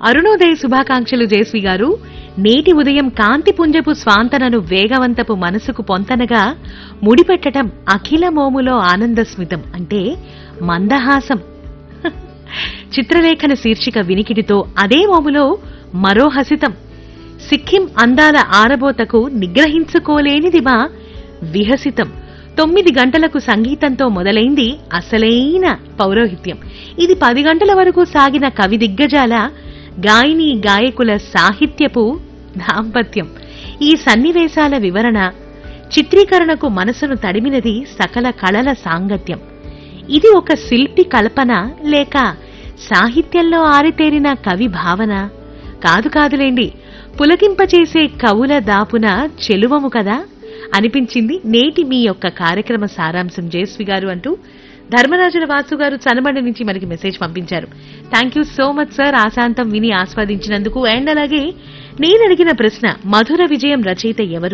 అరుణోదయ శుభాకాంక్షలు జేస్వి గారు నేటి ఉదయం కాంతిపుంజపు స్వాంతనను వేగవంతపు మనసుకు పొంతనగా ముడిపెట్టడం అఖిల మోములో ఆనందస్మితం అంటే మందహాసం చిత్రలేఖన శీర్షిక వినికిడితో అదే మోములో మరో హసితం సిక్కిం అందాల ఆరబోతకు నిగ్రహించుకోలేనిది మా విహసితం తొమ్మిది గంటలకు సంగీతంతో మొదలైంది అసలైన పౌరోహిత్యం ఇది పది గంటల వరకు సాగిన కవి దిగ్గజాల గాయని గాయకుల సాహిత్యపు దాంపత్యం ఈ సన్నివేశాల వివరణ చిత్రీకరణకు మనసును తడిమినది సకల కళల సాంగత్యం ఇది ఒక శిల్పి కల్పన లేక సాహిత్యంలో ఆరితేరిన కవి భావన కాదు కాదులేండి పులకింపచేసే కవుల దాపున చెలువము కదా అనిపించింది నేటి మీ యొక్క కార్యక్రమ సారాంశం జయశ్రీ గారు అంటూ ధర్మరాజుల వాసు గారు చనబండి నుంచి మనకి మెసేజ్ పంపించారు thank you so much sir ఆశాంతం విని ఆస్వాదించినందుకు అండ్ అలాగే నేను అడిగిన ప్రశ్న మధుర విజయం రచయిత ఎవరు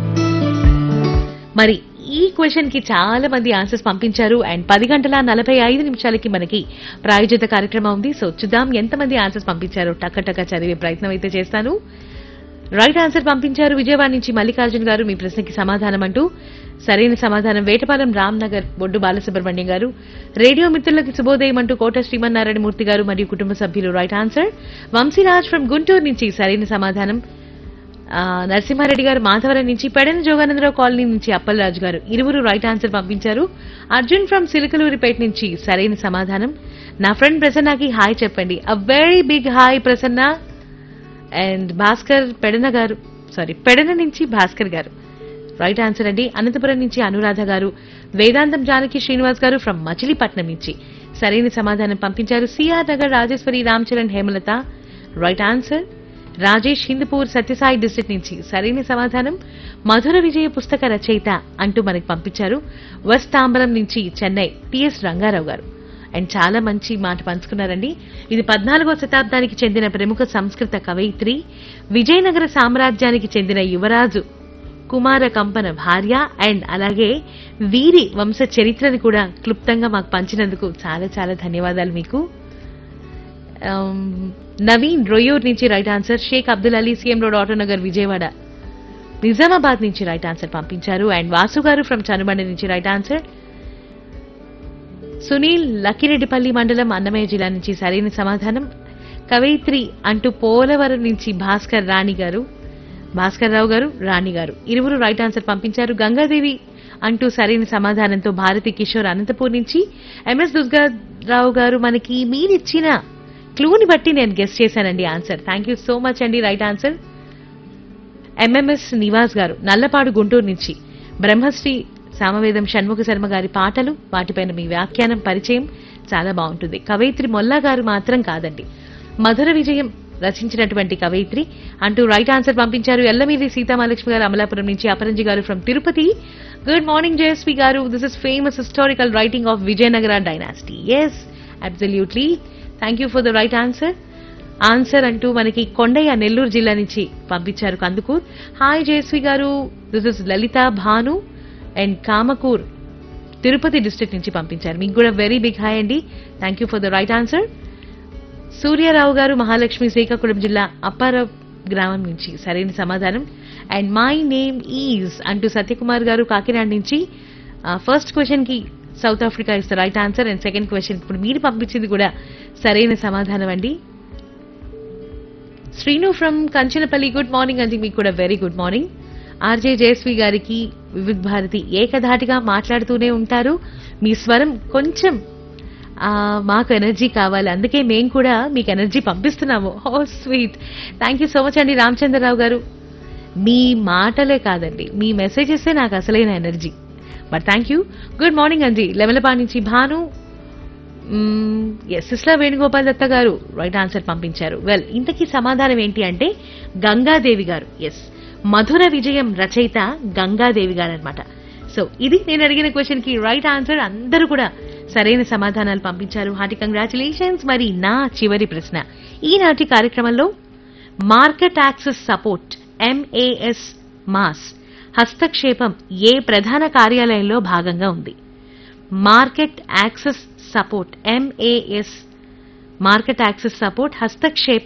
మరి ఈ క్వశ్చన్ కి చాలా మంది ఆన్సర్స్ పంపించారు అండ్ పది గంటల నలభై ఐదు నిమిషాలకి మనకి ప్రాయోజిత కార్యక్రమం ఉంది సో చూద్దాం ఎంతమంది ఆన్సర్స్ పంపించారో టక్క టక్క చదివే ప్రయత్నం అయితే చేస్తాను రైట్ ఆన్సర్ పంపించారు విజయవాడ నుంచి మల్లికార్జున్ గారు మీ ప్రశ్నకి సమాధానం అంటూ సరైన సమాధానం వేటపాలెం రామ్నగర్ బొడ్డు బాలసుబ్రహ్మణ్యం గారు రేడియో మిత్రులకి శుభోదయం అంటూ కోట శ్రీమన్నారాయణ మూర్తి గారు మరియు కుటుంబ సభ్యులు right answer Vamsiraj from Guntur నుంచి సరైన సమాధానం ఆ, నరసింహారెడ్డి గారు మాధవరం నుంచి పెడన జోగానందరావు కాలనీ నుంచి అప్పలరాజు గారు ఇరువురు రైట్ ఆన్సర్ పంపించారు అర్జున్ ఫ్రం సిలికలూరిపేట నుంచి సరైన సమాధానం నా ఫ్రెండ్ ప్రసన్నకి హాయ్ చెప్పండి a very big hi Prasanna and Bhaskar Pedana garu sorry Pedana నుంచి భాస్కర్ గారు రైట్ ఆన్సర్ అండి అనంతపురం నుంచి అనురాధ గారు వేదాంతం జానకి శ్రీనివాస్ గారు ఫ్రమ్ మచిలీపట్నం నుంచి సరైన సమాధానం పంపించారు CR Nagar Rajeshwari Ramcharan Hemalatha right answer Rajesh Hindupur Sathya Sai district నుంచి సరైన సమాధానం మధుర విజయ పుస్తక రచయిత అంటూ మనకి పంపించారు వెస్ట్ తాంబరం నుంచి చెన్నై టిఎస్ రంగారావు గారు అండ్ చాలా మంచి మాట పంచుకున్నారండి ఇది పద్నాలుగో శతాబ్దానికి చెందిన ప్రముఖ సంస్కృత కవయిత్రి విజయనగర సామ్రాజ్యానికి చెందిన యువరాజు కుమార కంపన భార్య అండ్ అలాగే వీరి వంశ చరిత్రని కూడా క్లుప్తంగా మాకు పంచినందుకు చాలా చాలా ధన్యవాదాలు మీకు ఆమ్, నవీన్ రొయ్యూర్ నుంచి right answer Sheikh Abdul Ali CM road Autonagar Vijayawada Nizamabad నుంచి రైట్ ఆన్సర్ పంపించారు అండ్ వాసు గారు ఫ్రమ్ చనుబండి నుంచి రైట్ ఆన్సర్ సునీల్ లక్కిరెడ్డిపల్లి మండలం అన్నమయ్య జిల్లా నుంచి సరైన సమాధానం కవయిత్రి అంటూ పోలవరం నుంచి భాస్కర్ రాణి గారు భాస్కర్ రావు గారు రాణి గారు ఇరువురు రైట్ ఆన్సర్ పంపించారు గంగాదేవి అంటూ సరైన సమాధానంతో భారతి కిషోర్ అనంతపూర్ నుంచి ఎంఎస్ దుర్గారావు గారు మనకి మీరిచ్చిన క్లూని బట్టి నేను గెస్ట్ చేశానండి answer thank you so much అండి right answer MMS Nivas garu Nallapadu Guntur నుంచి బ్రహ్మశ్రీ సామవేదం షణ్ముఖ శర్మ గారి పాటలు వాటిపైన మీ వ్యాఖ్యానం పరిచయం చాలా బాగుంటుంది కవయిత్రి మొల్లా గారు మాత్రం కాదండి మధుర విజయం రచించినటువంటి కవయిత్రి అంటూ రైట్ ఆన్సర్ పంపించారు ఎల్లమీది సీతామహాలక్ష్మి గారు అమలాపురం నుంచి Aparanji garu from Tirupati good morning Jayashree garu this is famous historical writing of Vijayanagara dynasty yes absolutely thank you for the right answer answer అంటూ మనకి కొండయ్య నెల్లూరు జిల్లా నుంచి పంపించారు Kandukur hi Jayashree garu this is Lalitha Bhanu and Kamakur Tirupati district నుంచి పంపించారు మీకు కూడా వెరీ బిగ్ హాయ్ అండి thank you for the right answer Suryarao garu Mahalakshmi Srikakulam జిల్లా అప్పారావు గ్రామం నుంచి సరైన సమాధానం అండ్ మై నేమ్ ఈజ్ అంటూ సత్యకుమార్ గారు కాకినాడ నుంచి ఫస్ట్ క్వశ్చన్ కి South Africa is the right answer and second question ఇప్పుడు మీరు పంపించింది కూడా సరైన సమాధానం అండి Srinu from Kanchanapalli good morning అండి మీకు కూడా very good morning RJ Jayashree గారికి వివిధ్ భారతి ఏకధాటిగా మాట్లాడుతూనే ఉంటారు మీ స్వరం కొంచెం ఆ, మాకు ఎనర్జీ కావాలి అందుకే మేము కూడా మీకు ఎనర్జీ పంపిస్తున్నాము oh sweet thank you so much అండి రామచంద్రరావు గారు మీ మాటలే కాదండి మీ మెసేజెసే నాకు అసలైన energy but thank you good morning అండి లెవెలపా నుంచి భాను ఎస్ సిస్లా వేణుగోపాల్ దత్త గారు రైట్ ఆన్సర్ పంపించారు వెల్ ఇంతకీ సమాధానం ఏంటి అంటే గంగాదేవి గారు ఎస్ మధుర విజయం రచయిత గంగాదేవి గారు అనమాట సో ఇది నేను అడిగిన క్వశ్చన్ కి రైట్ ఆన్సర్ అందరూ కూడా సరైన సమాధానాలు పంపించారు హార్టీ కంగ్రాచులేషన్స్ మరి నా చివరి ప్రశ్న ఈనాటి కార్యక్రమంలో market access support MAS MAS హస్తక్షేపం ఏ ప్రధాన కార్యాలయంలో భాగంగా ఉంది market access support MAS market access support హస్తక్షేపం